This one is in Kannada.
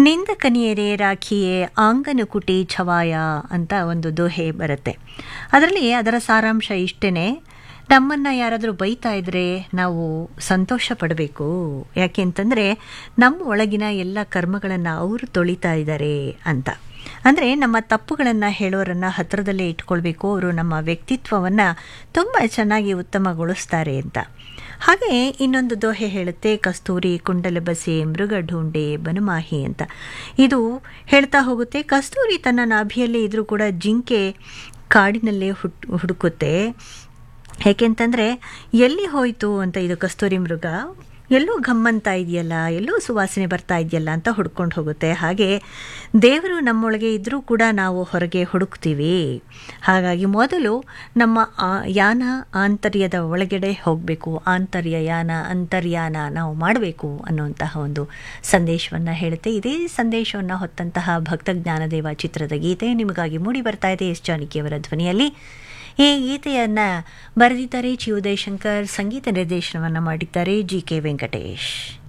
ನಿಂದಕನಿಯರೇ ರಾಖಿಯೇ ಆಂಗನಕುಟಿ ಛವಾಯ ಅಂತ ಒಂದು ದೋಹೆ ಬರುತ್ತೆ ಅದರಲ್ಲಿ ಅದರ ಸಾರಾಂಶ ಇಷ್ಟೇ ನಮ್ಮನ್ನು ಯಾರಾದರೂ ಬೈತಾ ಇದ್ರೆ ನಾವು ಸಂತೋಷ ಪಡಬೇಕು ಯಾಕೆ ಅಂತಂದರೆ ನಮ್ಮ ಒಳಗಿನ ಎಲ್ಲ ಕರ್ಮಗಳನ್ನು ಅವರು ತೊಳಿತಾ ಇದ್ದಾರೆ ಅಂತ ಅಂದರೆ ನಮ್ಮ ತಪ್ಪುಗಳನ್ನು ಹೇಳೋರನ್ನು ಹತ್ತಿರದಲ್ಲೇ ಇಟ್ಕೊಳ್ಬೇಕು ಅವರು ನಮ್ಮ ವ್ಯಕ್ತಿತ್ವವನ್ನು ತುಂಬ ಚೆನ್ನಾಗಿ ಉತ್ತಮಗೊಳಿಸ್ತಾರೆ ಅಂತ ಹಾಗೆ ಇನ್ನೊಂದು ದೋಹೆ ಹೇಳುತ್ತೆ ಕಸ್ತೂರಿ ಕುಂಡಲಬಸೆ ಮೃಗಢೂಂಡೆ ಬನುಮಾಹಿ ಅಂತ ಇದು ಹೇಳ್ತಾ ಹೋಗುತ್ತೆ ಕಸ್ತೂರಿ ತನ್ನ ನಾಭಿಯಲ್ಲಿ ಇದ್ರೂ ಕೂಡ ಜಿಂಕೆ ಕಾಡಿನಲ್ಲೇ ಹುಟ್ ಹುಡುಕುತ್ತೆ ಏಕೆಂತಂದರೆ ಎಲ್ಲಿ ಹೋಯಿತು ಅಂತ ಇದು ಕಸ್ತೂರಿ ಮೃಗ ಎಲ್ಲೋ ಘಮ್ಮಂತ ಇದೆಯಲ್ಲ ಎಲ್ಲೋ ಸುವಾಸನೆ ಬರ್ತಾ ಇದೆಯಲ್ಲ ಅಂತ ಹುಡ್ಕೊಂಡು ಹೋಗುತ್ತೆ ಹಾಗೆ ದೇವರು ನಮ್ಮೊಳಗೆ ಇದ್ದರೂ ಕೂಡ ನಾವು ಹೊರಗೆ ಹುಡುಕ್ತೀವಿ ಹಾಗಾಗಿ ಮೊದಲು ನಮ್ಮ ಯಾನ ಆಂತರ್ಯದ ಒಳಗಡೆ ಹೋಗಬೇಕು ಆಂತರ್ಯ ಯಾನ ಅಂತರ್ಯಾನ ನಾವು ಮಾಡಬೇಕು ಅನ್ನುವಂತಹ ಒಂದು ಸಂದೇಶವನ್ನು ಹೇಳುತ್ತೆ ಇದೇ ಸಂದೇಶವನ್ನು ಹೊತ್ತಂತಹ ಭಕ್ತ ಜ್ಞಾನದೇವ ಚಿತ್ರದ ಗೀತೆ ನಿಮಗಾಗಿ ಮೂಡಿ ಬರ್ತಾ ಇದೆ ಎಸ್ ಜಾನಕಿಯವರ ಧ್ವನಿಯಲ್ಲಿ ಈ ಗೀತೆಯನ್ನು ಬರೆದಿದ್ದಾರೆ ಚಿ ಉದಯಶಂಕರ್ ಸಂಗೀತ ನಿರ್ದೇಶನವನ್ನು ಮಾಡಿದ್ದಾರೆ ಜಿ ಕೆ ವೆಂಕಟೇಶ್